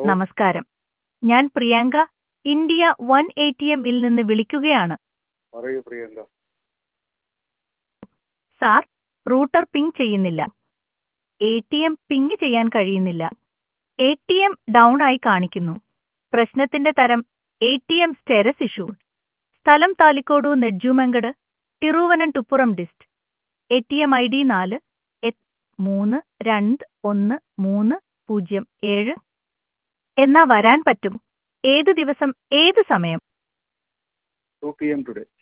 നമസ്കാരം ഞാൻ Priyanka India one A T എമ്മിൽ നിന്ന് വിളിക്കുകയാണ് പറയൂ പ്രിയങ്ക സാർ റൂട്ടർ പിങ് ചെയ്യുന്നില്ല എ ടി എം പിങ് ചെയ്യാൻ കഴിയുന്നില്ല എ ടി എം ഡൗൺ ആയി കാണിക്കുന്നു പ്രശ്നത്തിന്റെ തരം A T M status issue സ്ഥലം Thalikode Nedumangad Thiruvananthapuram dist A T M I D നാല് എ- മൂന്ന് രണ്ട് ഒന്ന് മൂന്ന് പൂജ്യം ഏഴ് എന്നാ വരാൻ പറ്റും ഏത് ദിവസം ഏത് സമയം ടു പി എം ടുഡേ